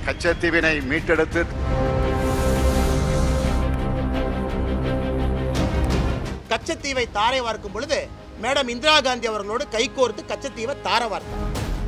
கச்சத்தீவினை மீட்டெடுத்து கச்சத்தீவை தாரை வார்க்கும் பொழுது மேடம் இந்திரா காந்தி அவர்களோடு கைகோர்த்து கச்சத்தீவை தார வார்த்தார்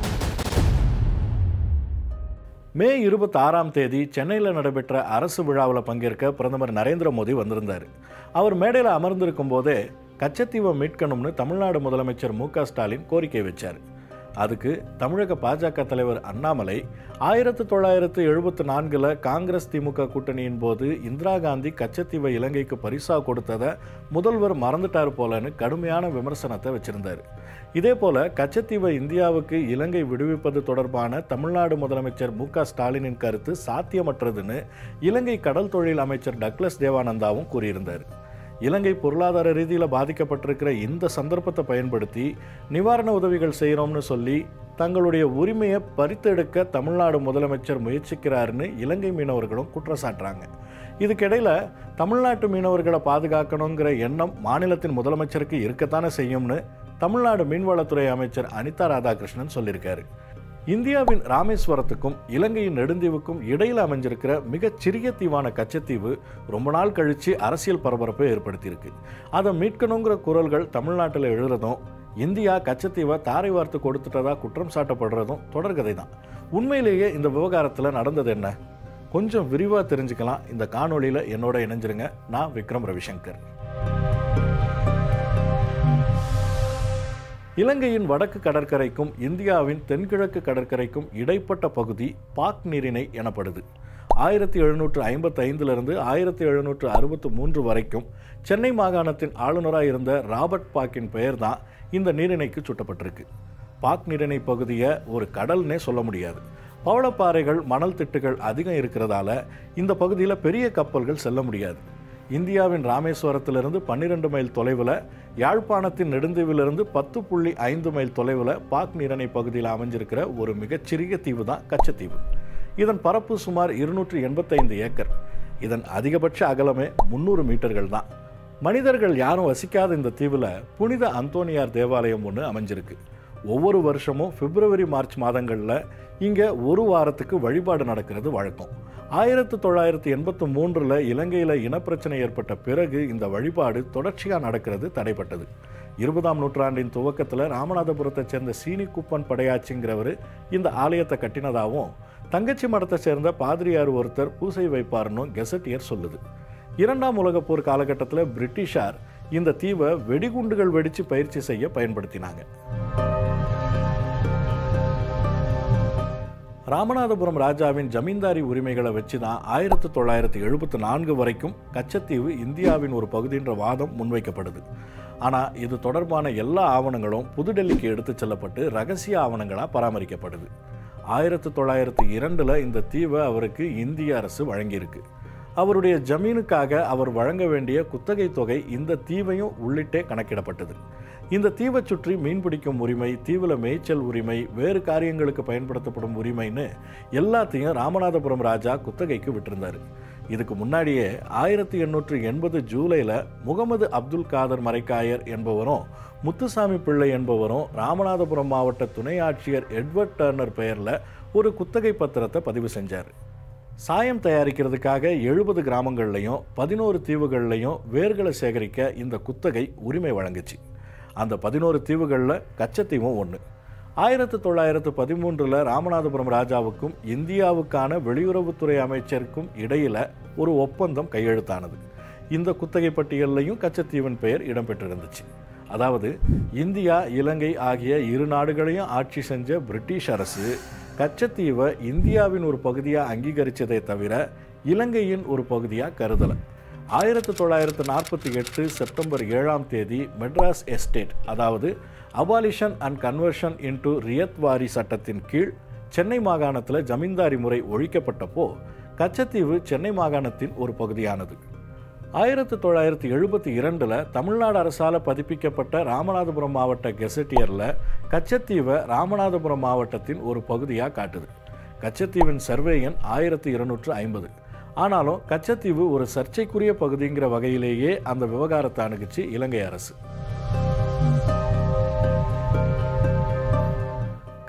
மே இருபத்தி ஆறாம் தேதி சென்னையில் நடைபெற்ற அரசு விழாவில் பங்கேற்க பிரதமர் நரேந்திர மோடி வந்திருந்தார் அவர் மேடையில் அமர்ந்திருக்கும் போதே கச்சத்தீவை மீட்கணும்னு தமிழ்நாடு முதலமைச்சர் மு க ஸ்டாலின் கோரிக்கை வச்சார் அதுக்கு தமிழக பாஜக தலைவர் அண்ணாமலை ஆயிரத்து தொள்ளாயிரத்து எழுபத்து நான்கில் காங்கிரஸ் திமுக கூட்டணியின் போது இந்திரா காந்தி கச்சத்தீவை இலங்கைக்கு பரிசா கொடுத்ததை முதல்வர் மறந்துட்டார் போலன்னு கடுமையான விமர்சனத்தை வச்சிருந்தார் இதே போல கச்சத்தீவை இந்தியாவுக்கு இலங்கை விடுவிப்பது தொடர்பான தமிழ்நாடு முதலமைச்சர் மு க ஸ்டாலினின் கருத்து சாத்தியமற்றதுன்னு இலங்கை கடல் தொழில் அமைச்சர் டக்ளஸ் தேவானந்தாவும் கூறியிருந்தார் இலங்கை பொருளாதார ரீதியில் பாதிக்கப்பட்டிருக்கிற இந்த சந்தர்ப்பத்தை பயன்படுத்தி நிவாரண உதவிகள் செய்கிறோம்னு சொல்லி தங்களுடைய உரிமையை பறித்தெடுக்க தமிழ்நாடு முதலமைச்சர் முயற்சிக்கிறாருன்னு இலங்கை மீனவர்களும் குற்றம் சாட்டுறாங்க இதுக்கிடையில் தமிழ்நாட்டு மீனவர்களை பாதுகாக்கணுங்கிற எண்ணம் மாநிலத்தின் முதலமைச்சருக்கு இருக்கத்தானே செய்யும்னு தமிழ்நாடு மீன்வளத்துறை அமைச்சர் அனிதா ராதாகிருஷ்ணன் சொல்லியிருக்காரு இந்தியாவின் ராமேஸ்வரத்துக்கும் இலங்கையின் நெடுந்தீவுக்கும் இடையில் அமைஞ்சிருக்கிற மிகச் சிறிய தீவான கச்சத்தீவு ரொம்ப நாள் கழித்து அரசியல் பரபரப்பை ஏற்படுத்தியிருக்கு அதை மீட்கணுங்கிற குரல்கள் தமிழ்நாட்டில் எழுறதும் இந்தியா கச்சத்தீவை தாரை வார்த்து கொடுத்துட்டதா குற்றம் சாட்டப்படுறதும் தொடர்கதை தான் உண்மையிலேயே இந்த விவகாரத்தில் நடந்தது என்ன கொஞ்சம் விரிவாக தெரிஞ்சுக்கலாம் இந்த காணொளியில் என்னோட இணைஞ்சிருங்க நான் விக்ரம் ரவிசங்கர் இலங்கையின் வடக்கு கடற்கரைக்கும் இந்தியாவின் தென்கிழக்கு கடற்கரைக்கும் இடைப்பட்ட பகுதி பாக் நீரிணை எனப்படுது ஆயிரத்தி எழுநூற்று ஐம்பத்தி ஐந்திலிருந்து ஆயிரத்தி எழுநூற்று அறுபத்து மூன்று வரைக்கும் சென்னை மாகாணத்தின் ஆளுநராக இருந்த ராபர்ட் பாக்கின் பெயர் தான் இந்த நீரிணைக்கு சுட்டப்பட்டிருக்கு பாக் நீரிணை பகுதியை ஒரு கடல்னே சொல்ல முடியாது பவளப்பாறைகள் மணல் திட்டுகள் அதிகம் இருக்கிறதால இந்த பகுதியில் பெரிய கப்பல்கள் செல்ல முடியாது இந்தியாவின் ராமேஸ்வரத்திலிருந்து பன்னிரெண்டு மைல் தொலைவில் யாழ்ப்பாணத்தின் நெடுந்தீவிலிருந்து பத்து புள்ளி ஐந்து மைல் தொலைவில் பாக் நீரணை பகுதியில் அமைஞ்சிருக்கிற ஒரு மிகச்சிறிய தீவு தான் கச்சத்தீவு இதன் பரப்பு சுமார் இருநூற்றி எண்பத்தைந்து ஏக்கர் இதன் அதிகபட்ச அகலமே முந்நூறு மீட்டர்கள் தான் மனிதர்கள் யாரும் வசிக்காத இந்த தீவில் புனித அந்தோனியார் தேவாலயம் ஒன்று அமைஞ்சிருக்கு ஒவ்வொரு வருஷமும் பிப்ரவரி மார்ச் மாதங்களில் இங்கே ஒரு வாரத்துக்கு வழிபாடு நடக்கிறது வழக்கம் ஆயிரத்து தொள்ளாயிரத்து எண்பத்து மூன்றில் இலங்கையில் இனப்பிரச்சனை ஏற்பட்ட பிறகு இந்த வழிபாடு தொடர்ச்சியாக நடக்கிறது தடைப்பட்டது இருபதாம் நூற்றாண்டின் துவக்கத்தில் ராமநாதபுரத்தைச் சேர்ந்த சீனி குப்பன் படையாச்சிங்கிறவர் இந்த ஆலயத்தை கட்டினதாகவும் தங்கச்சி மடத்தை சேர்ந்த பாதிரியார் ஒருத்தர் பூசை வைப்பார்னு கெசட்டியர் சொல்லுது இரண்டாம் உலகப் போர் காலகட்டத்தில் பிரிட்டிஷார் இந்த தீவை வெடிகுண்டுகள் வெடித்து பயிற்சி செய்ய பயன்படுத்தினாங்க ராமநாதபுரம் ராஜாவின் ஜமீன்தாரி உரிமைகளை வச்சு தான் ஆயிரத்தி தொள்ளாயிரத்தி எழுபத்தி நான்கு வரைக்கும் கச்சத்தீவு இந்தியாவின் ஒரு பகுதின்ற வாதம் முன்வைக்கப்படுது ஆனால் இது தொடர்பான எல்லா ஆவணங்களும் புதுடெல்லிக்கு எடுத்துச் செல்லப்பட்டு ரகசிய ஆவணங்களாக பராமரிக்கப்படுது ஆயிரத்தி தொள்ளாயிரத்தி இரண்டில் இந்த தீவை அவருக்கு இந்திய அரசு வழங்கியிருக்கு அவருடைய ஜமீனுக்காக அவர் வழங்க வேண்டிய குத்தகை தொகை இந்த தீவையும் உள்ளிட்டே கணக்கிடப்பட்டது இந்த தீவை சுற்றி மீன் பிடிக்கும் உரிமை தீவில் மேய்ச்சல் உரிமை வேறு காரியங்களுக்கு பயன்படுத்தப்படும் உரிமைன்னு எல்லாத்தையும் ராமநாதபுரம் ராஜா குத்தகைக்கு விட்டிருந்தார் இதுக்கு முன்னாடியே ஆயிரத்தி எண்ணூற்று எண்பது ஜூலையில் முகமது அப்துல் காதர் மரைக்காயர் என்பவரும் முத்துசாமி பிள்ளை என்பவரும் ராமநாதபுரம் மாவட்ட துணை ஆட்சியர் எட்வர்ட் டர்னர் பெயரில் ஒரு குத்தகை பத்திரத்தை பதிவு செஞ்சார் சாயம் தயாரிக்கிறதுக்காக எழுபது கிராமங்கள்லையும் பதினோரு தீவுகள்லையும் வேர்களை சேகரிக்க இந்த குத்தகை உரிமை வழங்குச்சு அந்த பதினோரு தீவுகளில் கச்சத்தீவும் ஒன்று ஆயிரத்தி தொள்ளாயிரத்து பதிமூன்றில் ராமநாதபுரம் ராஜாவுக்கும் இந்தியாவுக்கான வெளியுறவுத்துறை அமைச்சருக்கும் இடையில் ஒரு ஒப்பந்தம் கையெழுத்தானது இந்த குத்தகை பட்டியல்லையும் கச்சத்தீவின் பெயர் இடம்பெற்றிருந்துச்சு அதாவது இந்தியா இலங்கை ஆகிய இரு நாடுகளையும் ஆட்சி செஞ்ச பிரிட்டிஷ் அரசு கச்சத்தீவை இந்தியாவின் ஒரு பகுதியாக அங்கீகரித்ததை தவிர இலங்கையின் ஒரு சபகுதியாக கருதலை ஆயிரத்தி தொள்ளாயிரத்து நாற்பத்தி எட்டு செப்டம்பர் ஏழாம் தேதி மெட்ராஸ் எஸ்டேட் அதாவது abolition and conversion into ryotwari சட்டத்தின் கீழ் சென்னை மாகாணத்தில் ஜமீன்தாரி முறை ஒழிக்கப்பட்டப்போ கச்சத்தீவு சென்னை மாகாணத்தின் ஒரு பகுதியானது ஆயிரத்தி தொள்ளாயிரத்தி எழுபத்தி இரண்டில் தமிழ்நாடு அரசால் பதிப்பிக்கப்பட்ட ராமநாதபுரம் மாவட்ட கெசட்டியரில் கச்சத்தீவை ராமநாதபுரம் மாவட்டத்தின் ஒரு பகுதியாக காட்டுது கச்சத்தீவின் சர்வே எண் ஆயிரத்தி இருநூற்று ஐம்பது ஆனாலும் கச்சத்தீவு ஒரு சர்ச்சைக்குரிய பகுதிங்கிற வகையிலேயே அந்த விவகாரத்தை அணுகுச்சு இலங்கை அரசு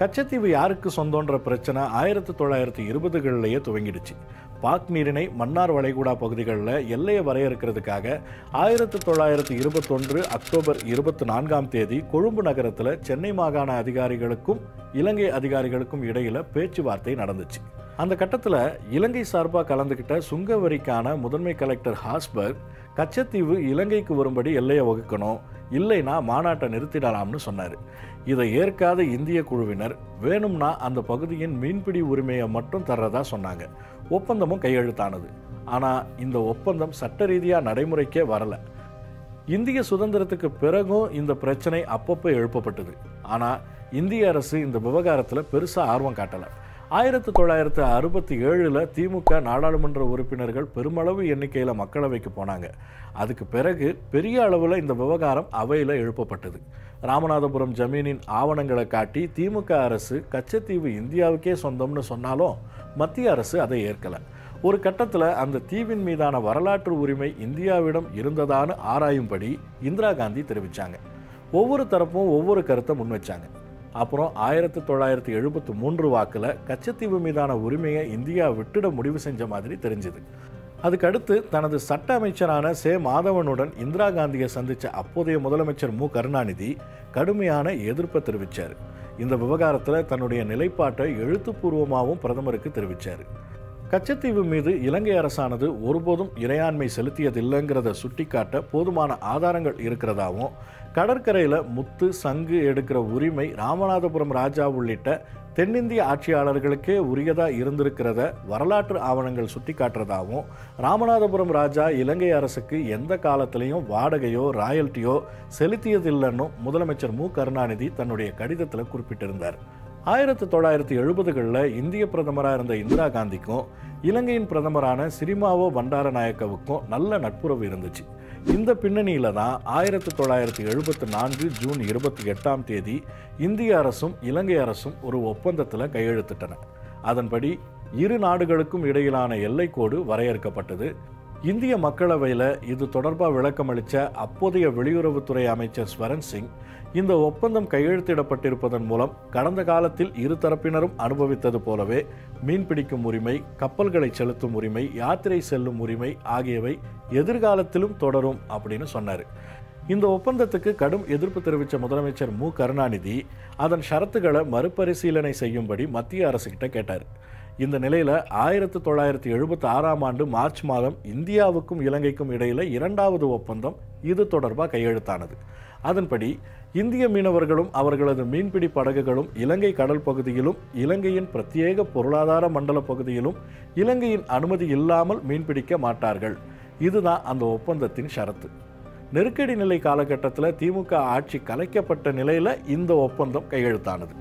கச்சத்தீவு யாருக்கு சொந்தன்ற பிரச்சனை ஆயிரத்தி தொள்ளாயிரத்தி இருபதுகளிலேயே துவங்கிடுச்சு பாக் நீரிணை மன்னார் வளைகுடா பகுதிகளில் எல்லையை வரையறுக்கிறதுக்காக ஆயிரத்தி தொள்ளாயிரத்தி இருபத்தொன்று அக்டோபர் இருபத்தி நான்காம் தேதி கொழும்பு நகரத்தில் சென்னை மாகாண அதிகாரிகளுக்கும் இலங்கை அதிகாரிகளுக்கும் இடையில பேச்சுவார்த்தை நடந்துச்சு அந்த கட்டத்தில் இலங்கை சார்பாக கலந்துக்கிட்ட சுங்க வரிக்கான முதன்மை கலெக்டர் ஹாஸ்பர்க் கச்சத்தீவு இலங்கைக்கு வரும்படி எல்லையை வகுக்கணும் இல்லைனா மாநாட்டை நிறுத்திடலாம்னு சொன்னார் இதை ஏற்காத இந்திய குழுவினர் வேணும்னா அந்த பகுதியின் மீன்பிடி உரிமையை மட்டும் தர்றதா சொன்னாங்க ஒப்பந்தமும் கையெழுத்தானது ஆனால் இந்த ஒப்பந்தம் சட்ட ரீதியாக நடைமுறைக்கே வரல இந்திய சுதந்திரத்துக்கு பிறகும் இந்த பிரச்சனை அப்பப்போ எழுப்பப்பட்டது ஆனால் இந்திய அரசு இந்த விவகாரத்தில் பெருசாக ஆர்வம் காட்டலை ஆயிரத்தி தொள்ளாயிரத்து அறுபத்தி ஏழில் திமுக நாடாளுமன்ற உறுப்பினர்கள் பெருமளவு எண்ணிக்கையில் மக்களவைக்கு போனாங்க அதுக்கு பிறகு பெரிய அளவில் இந்த விவகாரம் அவையில் எழுப்பப்பட்டது ராமநாதபுரம் ஜமீனின் ஆவணங்களை காட்டி திமுக அரசு கச்சத்தீவு இந்தியாவுக்கே சொந்தம்னு சொன்னாலும் மத்திய அரசு அதை ஏற்கலை ஒரு கட்டத்தில் அந்த தீவின் மீதான வரலாற்று உரிமை இந்தியாவிடம் இருந்ததான்னு ஆராயும்படி இந்திரா காந்தி தெரிவித்தாங்க ஒவ்வொரு தரப்பும் ஒவ்வொரு கருத்தை முன்வச்சாங்க அப்புறம் ஆயிரத்தி தொள்ளாயிரத்தி எழுபத்தி மூன்று வாக்கில் கச்சத்தீவு மீதான உரிமையை இந்தியா விட்டுட முடிவு செஞ்ச மாதிரி தெரிஞ்சுது அதுக்கடுத்து தனது சட்ட அமைச்சரான சே மாதவனுடன் இந்திரா காந்தியை சந்தித்த அப்போதைய முதலமைச்சர் மு கருணாநிதி கடுமையான எதிர்ப்பை தெரிவித்தார் இந்த விவகாரத்தில் தன்னுடைய நிலைப்பாட்டை எழுத்துப்பூர்வமாகவும் பிரதமருக்கு தெரிவித்தார் கச்சத்தீவு மீது இலங்கை அரசானது ஒருபோதும் இறையாண்மை செலுத்தியதில்லைங்கிறத சுட்டிக்காட்ட போதுமான ஆதாரங்கள் இருக்கிறதாவும் கடற்கரையில் முத்து சங்கு எடுக்கிற உரிமை ராமநாதபுரம் ராஜா உள்ளிட்ட தென்னிந்திய ஆட்சியாளர்களுக்கே உரியதா இருந்திருக்கிறத வரலாற்று ஆவணங்கள் சுட்டிக்காட்டுறதாகவும் ராமநாதபுரம் ராஜா இலங்கை அரசுக்கு எந்த காலத்திலையும் வாடகையோ ராயல்ட்டியோ செலுத்தியதில்லைன்னு முதலமைச்சர் மு கருணாநிதி தன்னுடைய கடிதத்தில் குறிப்பிட்டிருந்தார் ஆயிரத்தி தொள்ளாயிரத்தி எழுபதுகளில் இந்திய பிரதமராக இருந்த இந்திரா காந்திக்கும் இலங்கையின் பிரதமரான சிரிமாவோ பண்டாரநாயக்கவுக்கும் நல்ல நட்புறவு இருந்துச்சு இந்த பின்னணியில தான் ஆயிரத்தி தொள்ளாயிரத்தி எழுபத்தி நான்கு ஜூன் இருபத்தி எட்டாம் தேதி இந்திய அரசும் இலங்கை அரசும் ஒரு ஒப்பந்தத்தில் கையெழுத்திட்டன அதன்படி இரு நாடுகளுக்கும் இடையிலான எல்லைக்கோடு வரையறுக்கப்பட்டது இந்திய மக்களவையில் இது தொடர்பாக விளக்கமளித்த அப்போதைய வெளியுறவுத்துறை அமைச்சர் ஸ்வரன் சிங் இந்த ஒப்பந்தம் கையெழுத்திடப்பட்டிருப்பதன் மூலம் கடந்த காலத்தில் இரு தரப்பினரும் அனுபவித்தது போலவே மீன்பிடிக்கும் உரிமை கப்பல்களை செலுத்தும் உரிமை யாத்திரை செல்லும் உரிமை ஆகியவை எதிர்காலத்திலும் தொடரும் அப்படின்னு சொன்னார் இந்த ஒப்பந்தத்துக்கு கடும் எதிர்ப்பு தெரிவித்த முதலமைச்சர் மு கருணாநிதி அதன் ஷரத்துகளை மறுபரிசீலனை செய்யும்படி மத்திய அரசுகிட்ட கேட்டார் இந்த நிலையில் ஆயிரத்தி தொள்ளாயிரத்தி எழுபத்தி ஆறாம் ஆண்டு மார்ச் மாதம் இந்தியாவுக்கும் இலங்கைக்கும் இடையில இரண்டாவது ஒப்பந்தம் இது தொடர்பாக கையெழுத்தானது அதன்படி இந்திய மீனவர்களும் அவர்களது மீன்பிடி படகுகளும் இலங்கை கடல் பகுதியிலும் இலங்கையின் பிரத்யேக பொருளாதார மண்டல பகுதியிலும் இலங்கையின் அனுமதி இல்லாமல் மீன்பிடிக்க மாட்டார்கள் இதுதான் அந்த ஒப்பந்தத்தின் ஷரத்து நெருக்கடி நிலை காலகட்டத்தில் திமுக ஆட்சி கலைக்கப்பட்ட நிலையில் இந்த ஒப்பந்தம் கையெழுத்தானது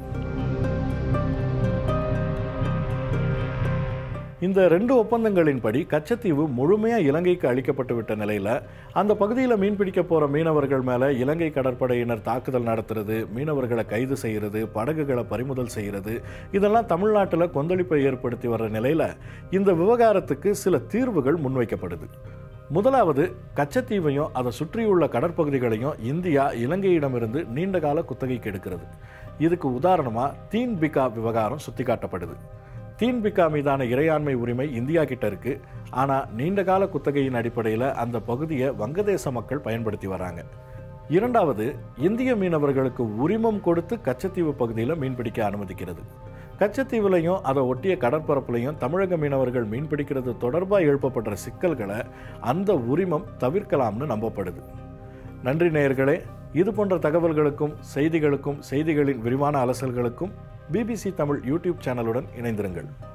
இந்த ரெண்டு ஒப்பந்தங்களின்படி கச்சத்தீவு முழுமையாக இலங்கைக்கு அளிக்கப்பட்டு விட்ட நிலையில் அந்த பகுதியில் மீன்பிடிக்க போகிற மீனவர்கள் மேலே இலங்கை கடற்படையினர் தாக்குதல் நடத்துறது மீனவர்களை கைது செய்கிறது படகுகளை பறிமுதல் செய்கிறது இதெல்லாம் தமிழ்நாட்டில் கொந்தளிப்பை ஏற்படுத்தி வர்ற நிலையில் இந்த விவகாரத்துக்கு சில தீர்வுகள் முன்வைக்கப்படுது முதலாவது கச்சத்தீவையும் அதை சுற்றியுள்ள கடற்பகுதிகளையும் இந்தியா இலங்கையிடமிருந்து நீண்ட கால குத்தகைக்கு எடுக்கிறது இதுக்கு உதாரணமாக தீன் பிகா விவகாரம் சுட்டிக்காட்டப்படுது தீன்பிகா மீதான இறையாண்மை உரிமை இந்தியா கிட்ட இருக்கு ஆனால் நீண்டகால குத்தகையின் அடிப்படையில் அந்த பகுதியை வங்கதேச மக்கள் பயன்படுத்தி வராங்க இரண்டாவது இந்திய மீனவர்களுக்கு உரிமம் கொடுத்து கச்சத்தீவு பகுதியில் மீன்பிடிக்க அனுமதிக்கிறது கச்சத்தீவுலையும் அதை ஒட்டிய கடற்பரப்புலையும் தமிழக மீனவர்கள் மீன்பிடிக்கிறது தொடர்பாக எழுப்பப்படுற சிக்கல்களை அந்த உரிமம் தவிர்க்கலாம்னு நம்பப்படுது நன்றி நேயர்களே இது போன்ற தகவல்களுக்கும் செய்திகளுக்கும் செய்திகளின் விரிவான அலசல்களுக்கும் பிபிசி தமிழ் யூடியூப் சேனலுடன் இணைந்திருங்கள்